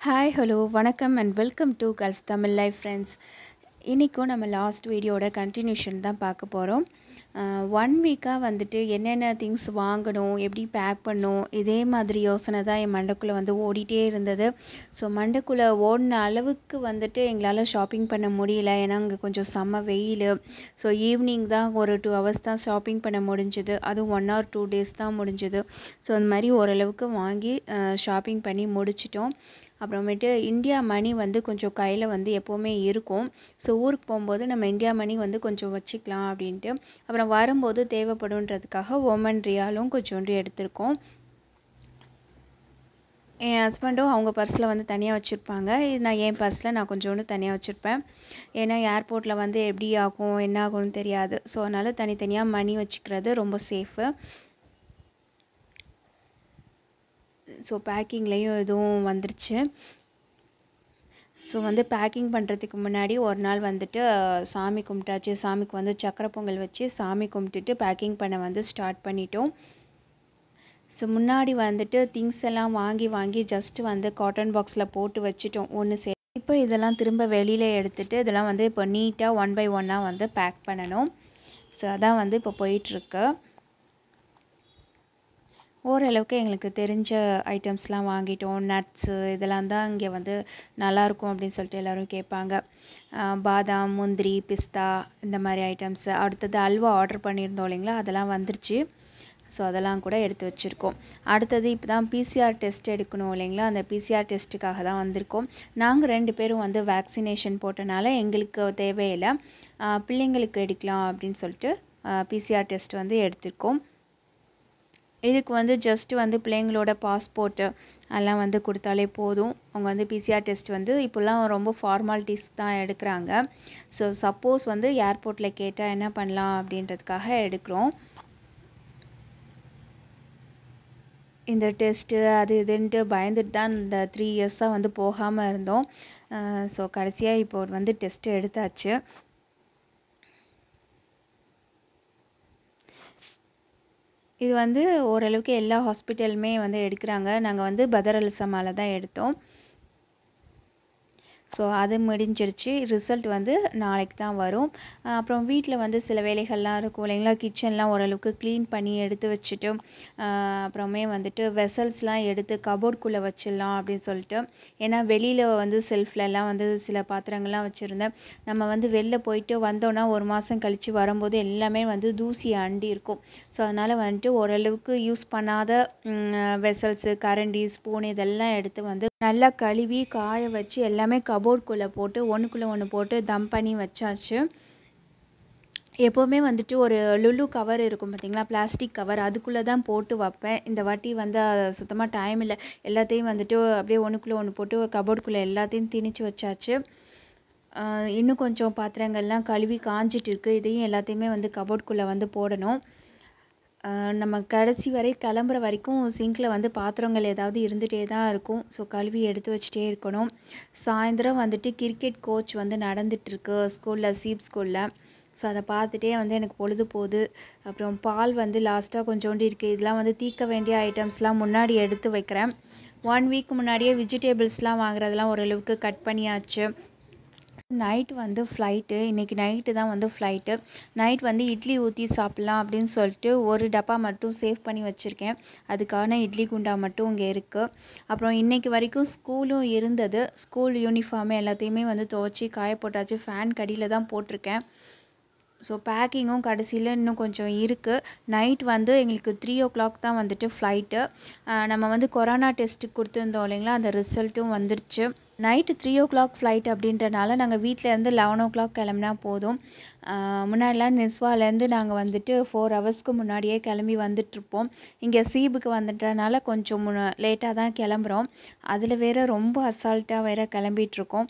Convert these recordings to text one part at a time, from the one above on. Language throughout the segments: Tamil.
ஹாய் ஹலோ வணக்கம் and welcome to gulf Tamil life friends இன்றைக்கும் நம்ம லாஸ்ட் வீடியோட கண்டினியூஷன் தான் பார்க்க போகிறோம் ஒன் வீக்காக வந்துட்டு என்னென்ன திங்ஸ் வாங்கணும் எப்படி பேக் பண்ணணும் இதே மாதிரி யோசனை தான் என் மண்டைக்குள்ளே வந்து ஓடிட்டே இருந்தது ஸோ மண்டைக்குள்ளே ஓடின அளவுக்கு வந்துட்டு எங்களால் ஷாப்பிங் பண்ண முடியல ஏன்னா அங்கே கொஞ்சம் செம்ம வெயில் ஸோ ஈவினிங் தான் ஒரு டூ ஹவர்ஸ் தான் ஷாப்பிங் பண்ண முடிஞ்சுது அதுவும் ஒன் ஆர் டூ டேஸ் தான் முடிஞ்சுது ஸோ அந்த மாதிரி ஓரளவுக்கு வாங்கி ஷாப்பிங் பண்ணி முடிச்சிட்டோம் அப்புறமேட்டு இந்தியா மணி வந்து கொஞ்சம் கையில் வந்து எப்போவுமே இருக்கும் ஸோ ஊருக்கு போகும்போது நம்ம இந்தியா மணி வந்து கொஞ்சம் வச்சுக்கலாம் அப்படின்ட்டு அப்புறம் வரும்போது தேவைப்படுன்றதுக்காக ஒமன் ரியாலும் கொஞ்சோண்டு எடுத்திருக்கோம் என் ஹஸ்பண்டும் அவங்க பர்ஸில் வந்து தனியாக வச்சுருப்பாங்க இது நான் என் பர்ஸில் நான் கொஞ்சோண்டு தனியாக வச்சுருப்பேன் ஏன்னா ஏர்போர்ட்டில் வந்து எப்படி ஆகும் என்ன ஆகும்னு தெரியாது ஸோ அதனால் தனித்தனியாக மணி வச்சுக்கிறது ரொம்ப சேஃபு ஸோ பேக்கிங்லேயும் எதுவும் வந்துருச்சு ஸோ வந்து பேக்கிங் பண்ணுறதுக்கு முன்னாடி ஒரு நாள் வந்துட்டு சாமி கும்பிட்டாச்சு சாமிக்கு வந்து சக்கரை பொங்கல் வச்சு சாமி கும்பிட்டுட்டு பேக்கிங் பண்ண வந்து ஸ்டார்ட் பண்ணிட்டோம் ஸோ முன்னாடி வந்துட்டு திங்ஸ் எல்லாம் வாங்கி வாங்கி ஜஸ்ட்டு வந்து காட்டன் பாக்ஸில் போட்டு வச்சுட்டோம் ஒன்று சே இப்போ இதெல்லாம் திரும்ப வெளியில் எடுத்துகிட்டு இதெல்லாம் வந்து இப்போ நீட்டாக ஒன் பை ஒன்னாக வந்து பேக் பண்ணணும் ஸோ அதான் வந்து இப்போ போயிட்டுருக்கு ஓரளவுக்கு எங்களுக்கு தெரிஞ்ச ஐட்டம்ஸ்லாம் வாங்கிட்டோம் நட்ஸு இதெல்லாம் தான் இங்கே வந்து நல்லாயிருக்கும் அப்படின்னு சொல்லிட்டு எல்லோரும் கேட்பாங்க பாதாம் முந்திரி பிஸ்தா இந்த மாதிரி ஐட்டம்ஸு அடுத்தது அல்வா ஆர்டர் பண்ணியிருந்தோம் இல்லைங்களா அதெல்லாம் வந்துருச்சு ஸோ அதெல்லாம் கூட எடுத்து வச்சுருக்கோம் அடுத்தது இப்போ தான் பிசிஆர் டெஸ்ட் எடுக்கணும் இல்லைங்களா அந்த பிசிஆர் டெஸ்ட்டுக்காக தான் வந்திருக்கோம் நாங்கள் ரெண்டு பேரும் வந்து வேக்சினேஷன் போட்டனால எங்களுக்கு தேவையில்லை பிள்ளைங்களுக்கு எடுக்கலாம் அப்படின்னு சொல்லிட்டு பிசிஆர் டெஸ்ட் வந்து எடுத்திருக்கோம் இதுக்கு வந்து ஜஸ்ட்டு வந்து பிள்ளைங்களோட பாஸ்போர்ட்டு எல்லாம் வந்து கொடுத்தாலே போதும் அவங்க வந்து பிசிஆர் டெஸ்ட் வந்து இப்போல்லாம் ரொம்ப ஃபார்மாலிட்டிஸ் தான் எடுக்கிறாங்க ஸோ சப்போஸ் வந்து ஏர்போர்ட்டில் கேட்டால் என்ன பண்ணலாம் அப்படின்றதுக்காக எடுக்கிறோம் இந்த டெஸ்ட்டு அது இதுன்ட்டு பயந்துட்டு தான் இந்த த்ரீ இயர்ஸாக வந்து போகாமல் இருந்தோம் ஸோ கடைசியாக இப்போ வந்து டெஸ்ட்டு எடுத்தாச்சு இது வந்து ஓரளவுக்கு எல்லா ஹாஸ்பிட்டலுமே வந்து எடுக்கிறாங்க நாங்கள் வந்து பதர் அலிசமாவில் தான் எடுத்தோம் ஸோ அது முடிஞ்சிருச்சு ரிசல்ட் வந்து நாளைக்கு தான் வரும் அப்புறம் வீட்டில் வந்து சில வேலைகள்லாம் இருக்கும் இல்லைங்களா கிச்சன்லாம் ஓரளவுக்கு க்ளீன் பண்ணி எடுத்து வச்சுட்டு அப்புறமே வந்துட்டு வெசல்ஸ்லாம் எடுத்து கபோர்ட்குள்ளே வச்சிடலாம் அப்படின்னு சொல்லிட்டு ஏன்னா வெளியில் வந்து செல்ஃப்லலாம் வந்து சில பாத்திரங்கள்லாம் வச்சுருந்தேன் நம்ம வந்து வெளில போயிட்டு வந்தோன்னா ஒரு மாதம் கழித்து வரும்போது எல்லாமே வந்து தூசி அண்டி இருக்கும் ஸோ அதனால் வந்துட்டு ஓரளவுக்கு யூஸ் பண்ணாத வெசல்ஸு கரண்டி ஸ்பூன் இதெல்லாம் எடுத்து வந்து நல்லா கழுவி காய வச்சு எல்லாமே கபோர்ட்குள்ளே போட்டு ஒன்றுக்குள்ளே ஒன்று போட்டு தம் பண்ணி வச்சாச்சு எப்போவுமே வந்துட்டு ஒரு லுலு கவர் இருக்கும் பார்த்திங்களா பிளாஸ்டிக் கவர் அதுக்குள்ளே தான் போட்டு வைப்பேன் இந்த வாட்டி வந்து சுத்தமாக டைம் இல்லை எல்லாத்தையும் வந்துட்டு அப்படியே ஒன்றுக்குள்ளே ஒன்று போட்டு கபோர்டுக்குள்ளே எல்லாத்தையும் திணிச்சு வச்சாச்சு இன்னும் கொஞ்சம் பாத்திரங்கள்லாம் கழுவி காஞ்சிட்டு இருக்குது இதையும் எல்லாத்தையுமே வந்து கபோர்டுக்குள்ளே வந்து போடணும் நம்ம கடைசி வரை கிளம்புற வரைக்கும் சிங்கில் வந்து பாத்திரங்கள் ஏதாவது இருந்துகிட்டே தான் இருக்கும் ஸோ கழுவி எடுத்து வச்சுட்டே இருக்கணும் சாயந்தரம் வந்துட்டு கிரிக்கெட் கோச் வந்து நடந்துகிட்ருக்கு ஸ்கூலில் சீப் ஸ்கூலில் ஸோ அதை பார்த்துட்டே வந்து எனக்கு பொழுது போகுது அப்புறம் பால் வந்து லாஸ்ட்டாக கொஞ்சோண்டு இருக்குது இதெல்லாம் வந்து தீக்க வேண்டிய ஐட்டம்ஸ்லாம் முன்னாடி எடுத்து வைக்கிறேன் ஒன் வீக் முன்னாடியே வெஜிடேபிள்ஸ்லாம் வாங்குறதெல்லாம் ஓரளவுக்கு கட் பண்ணியாச்சு நைட் வந்து ஃப்ளைட்டு இன்றைக்கி நைட்டு தான் வந்து ஃப்ளைட்டு நைட் வந்து இட்லி ஊற்றி சாப்பிட்லாம் அப்படின்னு சொல்லிட்டு ஒரு டப்பா மட்டும் சேவ் பண்ணி வச்சுருக்கேன் அதுக்கான இட்லி குண்டா மட்டும் இங்கே இருக்குது அப்புறம் இன்றைக்கி வரைக்கும் ஸ்கூலும் இருந்தது ஸ்கூல் யூனிஃபார்மு எல்லாத்தையுமே வந்து துவச்சி காய போட்டாச்சு ஃபேன் கடியில் தான் போட்டிருக்கேன் ஸோ பேக்கிங்கும் கடைசியில் இன்னும் கொஞ்சம் இருக்குது நைட் வந்து எங்களுக்கு த்ரீ ஓ கிளாக் தான் வந்துட்டு ஃப்ளைட்டு நம்ம வந்து கொரோனா டெஸ்ட்டுக்கு கொடுத்துருந்தோம் இல்லைங்களா அந்த ரிசல்ட்டும் வந்துருச்சு night three o'clock flight அப்படின்றனால நாங்கள் வீட்டிலேருந்து லெவன் ஓ கிளாக் கிளம்புனா போதும் முன்னாடிலாம் நெஸ்வாலேருந்து நாங்கள் வந்துட்டு ஃபோர் ஹவர்ஸ்க்கு முன்னாடியே கிளம்பி வந்துட்ருப்போம் இங்கே சீபுக்கு வந்துட்டனால கொஞ்சம் முன்ன லேட்டாக தான் கிளம்புறோம் அதில் வேறு ரொம்ப அசால்ட்டாக வேறு கிளம்பிகிட்ருக்கோம்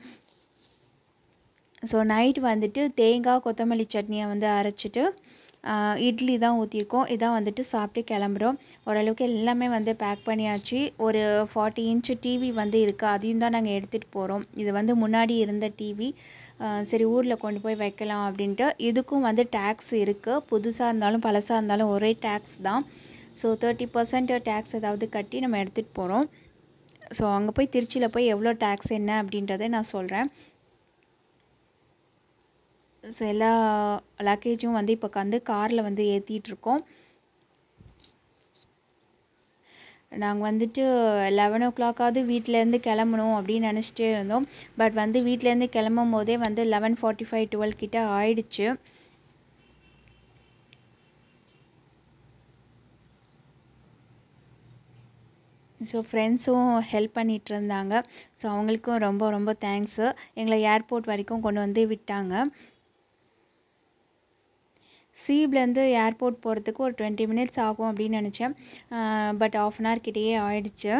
ஸோ நைட் வந்துட்டு தேங்காய் கொத்தமல்லி சட்னியை வந்து அரைச்சிட்டு இட்லி தான் ஊற்றிருக்கோம் இதான் வந்துட்டு சாப்பிட்டு கிளம்புறோம் ஓரளவுக்கு எல்லாமே வந்து பேக் பண்ணியாச்சு ஒரு ஃபார்ட்டி இன்ச்சு டிவி வந்து இருக்குது அதையும் தான் நாங்கள் எடுத்துகிட்டு போகிறோம் இது வந்து முன்னாடி இருந்த டிவி சரி ஊரில் கொண்டு போய் வைக்கலாம் அப்படின்ட்டு இதுக்கும் வந்து டேக்ஸ் இருக்குது புதுசாக இருந்தாலும் பழசாக இருந்தாலும் ஒரே டேக்ஸ் தான் ஸோ தேர்ட்டி பர்சன்ட் டேக்ஸ் ஏதாவது கட்டி நம்ம எடுத்துகிட்டு போகிறோம் ஸோ அங்கே போய் திருச்சியில் போய் எவ்வளோ டேக்ஸ் என்ன அப்படின்றத நான் சொல்கிறேன் ஸோ எல்லா லக்கேஜும் வந்து இப்போ வந்து காரில் வந்து ஏற்றிட்டுருக்கோம் நாங்கள் வந்துட்டு லெவன் ஓ கிளாக்காவது வீட்டிலேருந்து கிளம்பணும் அப்படின்னு நினச்சிட்டே இருந்தோம் பட் வந்து வீட்டிலேருந்து கிளம்பும் போதே வந்து லெவன் ஃபார்ட்டி ஃபைவ் டுவெல் கிட்ட ஆயிடுச்சு ஸோ ஃப்ரெண்ட்ஸும் ஹெல்ப் பண்ணிகிட்டு இருந்தாங்க ஸோ அவங்களுக்கும் ரொம்ப ரொம்ப தேங்க்ஸு எங்களை ஏர்போர்ட் வரைக்கும் கொண்டு வந்து விட்டாங்க சீப்லேருந்து ஏர்போர்ட் போகிறதுக்கு ஒரு டுவெண்ட்டி மினிட்ஸ் ஆகும் அப்படின்னு நினச்சேன் பட் ஆஃப் அன் ஹவர் கிட்டேயே ஆயிடுச்சு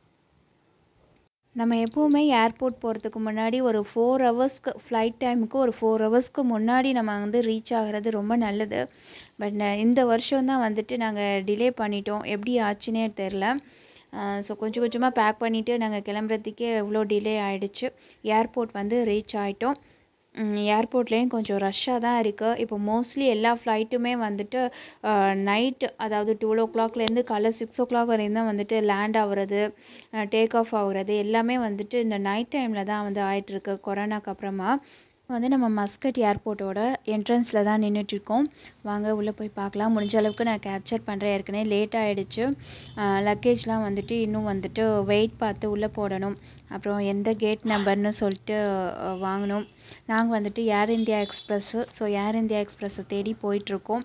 நம்ம எப்போவுமே ஏர்போர்ட் போகிறதுக்கு முன்னாடி ஒரு ஃபோர் ஹவர்ஸ்க்கு ஃப்ளைட் டைமுக்கு ஒரு ஃபோர் ஹவர்ஸ்க்கு முன்னாடி நம்ம வந்து ரீச் ஆகிறது ரொம்ப நல்லது பட் இந்த வருஷம் தான் வந்துட்டு நாங்கள் டிலே பண்ணிட்டோம் எப்படி ஆச்சுன்னே தெரில ஸோ கொஞ்சம் கொஞ்சமாக பேக் பண்ணிவிட்டு நாங்கள் கிளம்புறதுக்கே எவ்வளோ டிலே ஆகிடுச்சு ஏர்போர்ட் வந்து ரீச் ஆகிட்டோம் ஏர்போர்ட்லேயும் கொஞ்சம் ரஷ்ஷாக தான் இருக்குது இப்போ மோஸ்ட்லி எல்லா ஃப்ளைட்டுமே வந்துட்டு நைட் அதாவது டுவெல் ஓ கிளாக்லேருந்து காலைல சிக்ஸ் ஓ கிளாக் வரையும் தான் வந்துட்டு லேண்ட் ஆகுறது டேக் ஆஃப் ஆகுறது எல்லாமே வந்துட்டு இந்த நைட் டைமில் தான் வந்து ஆயிட்டுருக்கு கொரோனாக்கு அப்புறமா வந்து நம்ம மஸ்கட் ஏர்போர்ட்டோட என்ட்ரன்ஸில் தான் நின்றுட்டுருக்கோம் வாங்க உள்ளே போய் பார்க்கலாம் முடிஞ்ச அளவுக்கு நான் கேப்சர் பண்ணுறேன் ஏற்கனவே லேட் ஆகிடுச்சு லக்கேஜ்லாம் வந்துட்டு இன்னும் வந்துட்டு வெயிட் பார்த்து உள்ளே போடணும் அப்புறம் எந்த கேட் நம்பர்னு சொல்லிட்டு வாங்கணும் நாங்கள் வந்துட்டு Air India express so Air India எக்ஸ்ப்ரெஸ்ஸை தேடி போயிட்டுருக்கோம்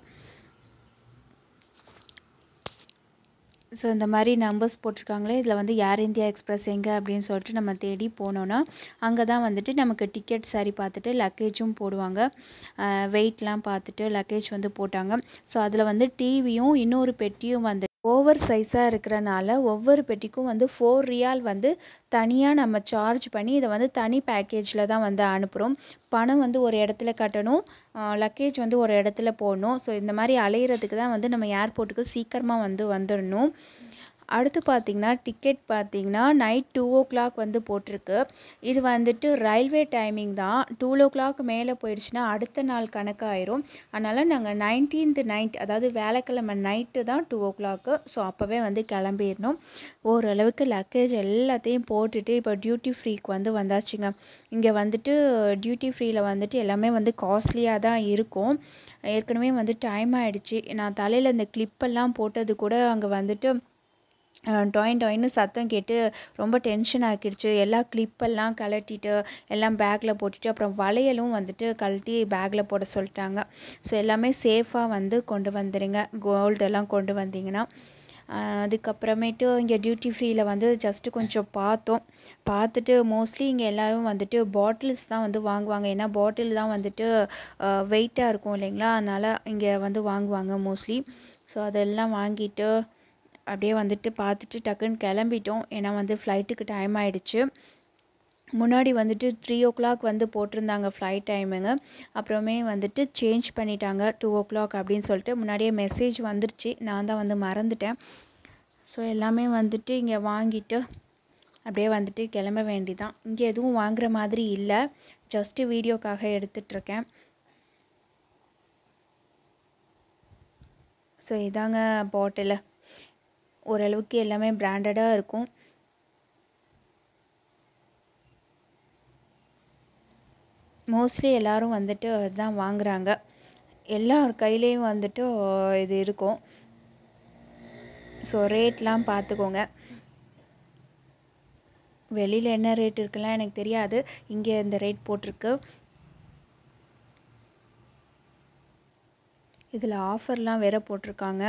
ஸோ இந்த மாதிரி நம்பர்ஸ் போட்டிருக்காங்களே இதில் வந்து ஏர் இந்தியா எக்ஸ்பிரஸ் எங்கே அப்படின்னு சொல்லிட்டு நம்ம தேடி போனோன்னா அங்கே தான் வந்துட்டு நமக்கு டிக்கெட் சரி பார்த்துட்டு லக்கேஜும் போடுவாங்க வெயிட்லாம் பார்த்துட்டு லக்கேஜ் வந்து போட்டாங்க ஸோ அதில் வந்து டிவியும் இன்னொரு பெட்டியும் வந்து ஓவர் சைஸாக இருக்கிறனால ஒவ்வொரு பெட்டிக்கும் வந்து ஃபோர் ரியால் வந்து தனியாக நம்ம சார்ஜ் பண்ணி இதை வந்து தனி பேக்கேஜில் தான் வந்து அனுப்புகிறோம் பணம் வந்து ஒரு இடத்துல கட்டணும் லக்கேஜ் வந்து ஒரு இடத்துல போடணும் ஸோ இந்த மாதிரி அலையிறதுக்கு தான் வந்து நம்ம ஏர்போர்ட்டுக்கு சீக்கிரமாக வந்து வந்துடணும் அடுத்து பார்த்திங்கன்னா டிக்கெட் பார்த்திங்கன்னா நைட் டூ ஓ கிளாக் வந்து போட்டிருக்கு இது வந்துட்டு ரயில்வே டைமிங் தான் டூ ஓ கிளாக் மேலே போயிடுச்சுன்னா அடுத்த நாள் கணக்காயிரும் அதனால் நாங்கள் நைன்டீன்த் நைட் அதாவது வேலைக்கிழமை நைட்டு தான் டூ ஓ கிளாக்கு ஸோ அப்போவே வந்து கிளம்பிடணும் ஓரளவுக்கு லக்கேஜ் எல்லாத்தையும் போட்டுட்டு இப்போ டியூட்டி ஃப்ரீக்கு வந்து வந்தாச்சுங்க இங்கே வந்துட்டு டியூட்டி ஃப்ரீயில் வந்துட்டு எல்லாமே வந்து காஸ்ட்லியாக தான் இருக்கும் ஏற்கனவே வந்து டைம் ஆகிடுச்சு நான் தலையில் இந்த கிளிப்பெல்லாம் போட்டது கூட அங்கே வந்துட்டு டொயின் டொயின்னு சத்தம் கேட்டு ரொம்ப டென்ஷன் ஆக்கிடுச்சு எல்லா கிளிப்பெல்லாம் கலட்டிட்டு எல்லாம் பேக்கில் போட்டுட்டு அப்புறம் வளையலும் வந்துட்டு கழட்டி பேக்கில் போட சொல்லிட்டாங்க ஸோ எல்லாமே சேஃபாக வந்து கொண்டு வந்துடுங்க கோல்டெல்லாம் கொண்டு வந்தீங்கன்னா அதுக்கப்புறமேட்டு இங்கே டியூட்டி ஃப்ரீயில் வந்து ஜஸ்ட்டு கொஞ்சம் பார்த்தோம் பார்த்துட்டு மோஸ்ட்லி இங்கே எல்லோரும் வந்துட்டு பாட்டில்ஸ் தான் வந்து வாங்குவாங்க ஏன்னா பாட்டில் தான் வந்துட்டு வெயிட்டாக இருக்கும் இல்லைங்களா அதனால் இங்கே வந்து வாங்குவாங்க மோஸ்ட்லி ஸோ அதெல்லாம் வாங்கிட்டு அப்படியே வந்துட்டு பார்த்துட்டு டக்குன்னு கிளம்பிட்டோம் ஏன்னா வந்து ஃப்ளைட்டுக்கு டைம் ஆகிடுச்சு முன்னாடி வந்துட்டு த்ரீ ஓ கிளாக் வந்து போட்டிருந்தாங்க ஃப்ளைட் டைமுங்க அப்புறமே வந்துட்டு சேஞ்ச் பண்ணிட்டாங்க டூ ஓ கிளாக் அப்படின்னு சொல்லிட்டு முன்னாடியே மெசேஜ் வந்துருச்சு நான் தான் வந்து மறந்துட்டேன் ஸோ எல்லாமே வந்துட்டு இங்கே வாங்கிட்டு அப்படியே வந்துட்டு கிளம்ப வேண்டிதான் இங்கே எதுவும் வாங்குற மாதிரி இல்லை ஜஸ்ட்டு வீடியோக்காக எடுத்துட்ருக்கேன் ஸோ இதாங்க பாட்டிலு ஓரளவுக்கு எல்லாமே பிராண்டடாக இருக்கும் மோஸ்ட்லி எல்லோரும் வந்துட்டு அதுதான் வாங்குகிறாங்க எல்லார் கையிலையும் வந்துட்டு இது இருக்கும் ஸோ ரேட்லாம் பார்த்துக்கோங்க வெளியில் என்ன ரேட் இருக்குலாம் எனக்கு தெரியாது இங்கே இந்த ரேட் போட்டிருக்கு இதில் ஆஃபர்லாம் வேற போட்டிருக்காங்க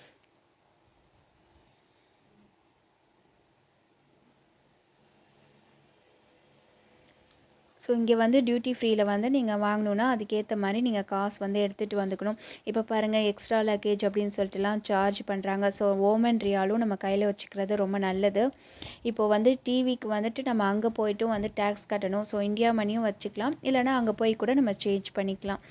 ஸோ இங்கே வந்து டியூட்டி ஃப்ரீயில் வந்து நீங்கள் வாங்கணுன்னா அதுக்கேற்ற மாதிரி நீங்கள் காசு வந்து எடுத்துகிட்டு வந்துக்கணும் இப்போ பாருங்கள் எக்ஸ்ட்ரா லக்கேஜ் அப்படின்னு சொல்லிட்டுலாம் சார்ஜ் பண்ணுறாங்க ஸோ ஓமன் ரியாலும் நம்ம கையில் வச்சுக்கிறது ரொம்ப நல்லது இப்போது வந்து டிவிக்கு வந்துட்டு நம்ம அங்கே போய்ட்டும் வந்து டேக்ஸ் கட்டணும் ஸோ இந்தியா மணியும் வச்சுக்கலாம் இல்லைனா அங்கே போய் கூட நம்ம சேஞ்ச் பண்ணிக்கலாம்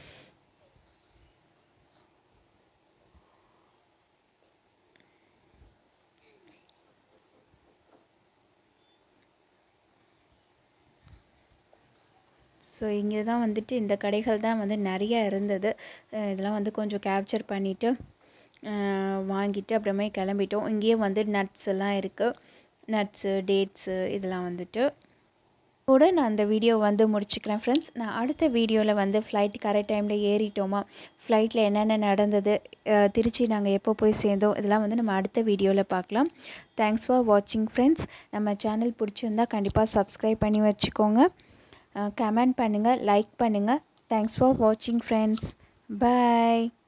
ஸோ இங்கே தான் வந்துட்டு இந்த கடைகள் தான் வந்து நிறைய இருந்தது இதெல்லாம் வந்து கொஞ்சம் கேப்சர் பண்ணிவிட்டு வாங்கிட்டு அப்புறமே கிளம்பிட்டோம் இங்கேயே வந்து நட்ஸ் எல்லாம் இருக்குது நட்ஸு டேட்ஸு இதெல்லாம் வந்துட்டு கூட நான் அந்த வீடியோ வந்து முடிச்சுக்கிறேன் ஃப்ரெண்ட்ஸ் நான் அடுத்த வீடியோவில் வந்து ஃப்ளைட் கரெக்ட் டைமில் ஏறிட்டோமா ஃப்ளைட்டில் என்னென்ன நடந்தது அஹ், திருச்சி நாங்கள் எப்போ போய் சேர்ந்தோம் இதெல்லாம் வந்து நம்ம அடுத்த வீடியோவில் பார்க்கலாம் தேங்க்ஸ் ஃபார் வாட்சிங் ஃப்ரெண்ட்ஸ் நம்ம சேனல் பிடிச்சிருந்தா கண்டிப்பாக சப்ஸ்கிரைப் பண்ணி வச்சுக்கோங்க கமெண்ட் பண்ணுங்கள் லைக் பண்ணுங்கள் தேங்க்ஸ் ஃபார் வாட்சிங் ஃப்ரெண்ட்ஸ் பை